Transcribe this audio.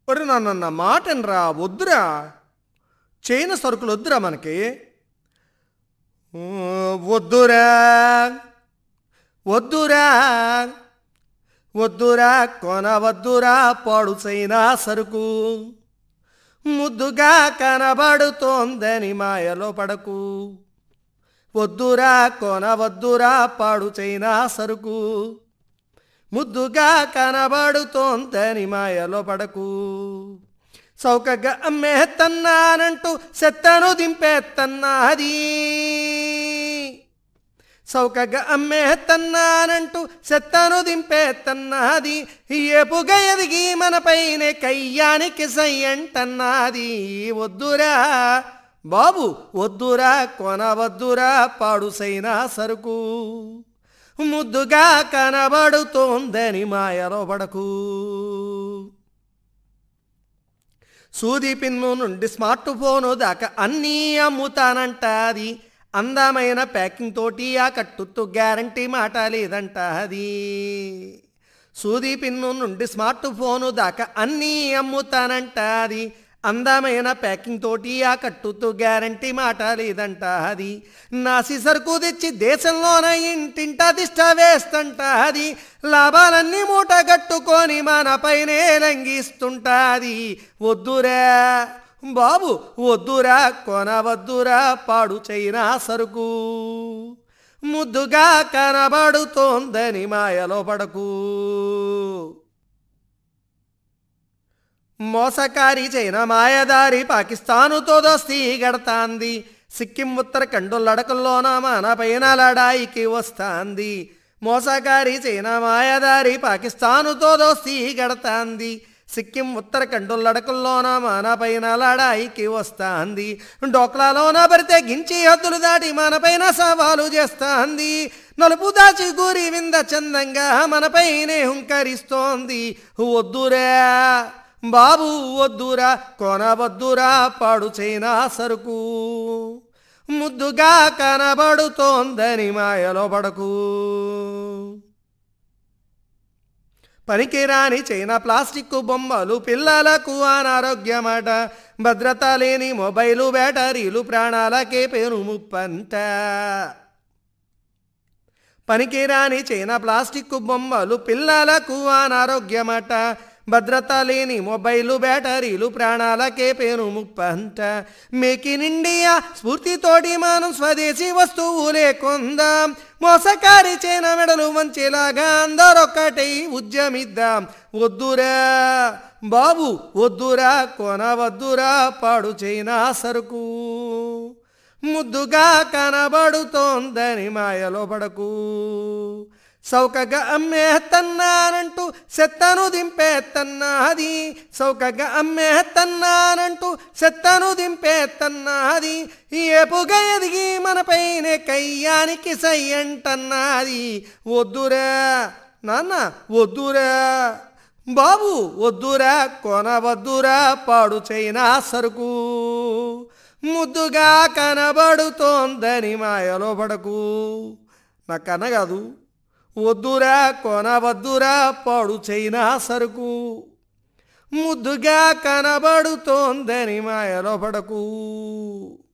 ఒరే నాన్న నా మాటనరా వద్దురా చైనా సరుకులు వద్దురా మనకి ఊ, వద్దురా వద్దురా వద్దురా కొనవద్దురా పాడు చైనా సరుకు ముద్దుగా కనబడుతోందని మాయలో పడకు వద్దురా కొనవద్దురా పాడు చైనా సరుకు ముద్దుగా కనబడుతోందని మాయలో పడకు చౌకగా అమ్మేత్తన్నానంటూ సెత్తను దింపేత్తన్నాది చౌకగా అమ్మేత్తన్నానంటూ సెత్తను దింపేత్తన్నాది ఏపుగా ఎదిగి మనపైనే కయ్యానికి సయ్యంటన్నాది వద్దురా బాబు వద్దురా కొనవద్దురా పాడుసైనా సరుకు ముద్దుగా కనబడుతోందని మాయలో పడకు సూది పిన్ను నుండి స్మార్ట్ ఫోను దాకా అన్నీ అమ్ముతానంటాది అందమైన ప్యాకింగ్ తోటి ఆ కట్టుతో గ్యారంటీ మాట లేదంట అది సూది పిన్ను నుండి స్మార్ట్ ఫోను దాకా అన్నీ అమ్ముతానంటాది అందమైన ప్యాకింగ్ తోటి ఆ కట్టుతో గ్యారంటీ మాట లేదంట అది నాసి సరుకు తెచ్చి దేశంలోన ఇంటింట దిష్ట వేస్తంట అది లాభాలన్నీ మూట కట్టుకొని మనపైనే లంఘిస్తుంటాది వద్దురా బాబు వద్దురా కొనవద్దురా పాడు చైనా సరుకు ముద్దుగా కనబడుతోందని మాయలో పడకు మోసకారి చైనా మాయదారి పాకిస్తానుతో దోస్తీ గడతాంది సిక్కిం ఉత్తరాఖండ్ లడకల్లోన మన పైన లడాయికి వస్తాంది మోసకారి చైనా మాయదారి పాకిస్తానుతో దోస్తీ గడతాంది సిక్కిం ఉత్తరాఖండ్ లడకల్లోన మన పైన లడాయికి వస్తాంది డోక్లాలోన భరితే గించి హద్దులు దాటి మన పైన సవాలు చేస్తాంది నలుపు దాచి గురి వింద చందంగా మనపైనే హుంకరిస్తోంది వద్దురా బాబు వద్దురా కొనవద్దురా పాడు చైనా సరుకు ముద్దుగా కనబడుతోందని మాయలో పడకు పనికిరాని చైనా ప్లాస్టిక్ బొమ్మలు పిల్లలకు అనారోగ్యమట భద్రత లేని మొబైలు బ్యాటరీలు ప్రాణాలకే పేరు ముప్పంట పనికిరాని చైనా ప్లాస్టిక్ బొమ్మలు పిల్లలకు అనారోగ్యమట భద్రత లేని మొబైలు బ్యాటరీలు ప్రాణాలకే పేరు ముప్పంట మేక్ ఇన్ ఇండియా స్ఫూర్తితోటి మనం స్వదేశీ వస్తువులే కొందాం మోసకారి చైనా మెడలు మంచిలాగా అందరొక్కటై ఉద్యమిద్దాం వద్దురా బాబు వద్దురా కొనవద్దురా పాడు చైనా సరుకు ముద్దుగా కనబడుతోందని మాయలో పడకు చౌకగా అమ్మేత్తన్నానంటూ సెత్తను దింపేత్తన్నాది చౌకగా అమ్మేత్తన్నానంటూ సెత్తను దింపేత్తన్నాది ఏపుగా ఎదిగి మనపైనే కయ్యానికి సయ్యంటన్నాది వద్దురా నాన్న వద్దురా బాబు వద్దురా కొనవద్దురా పాడు చైనా సరుకు ముద్దుగా కనబడుతోందని మాయలో పడకు నా కన్న కాదు వద్దురా కొనవద్దురా పాడు చైనా సరుకు ముద్దుగా కనబడుతోందని మాయలో పడకు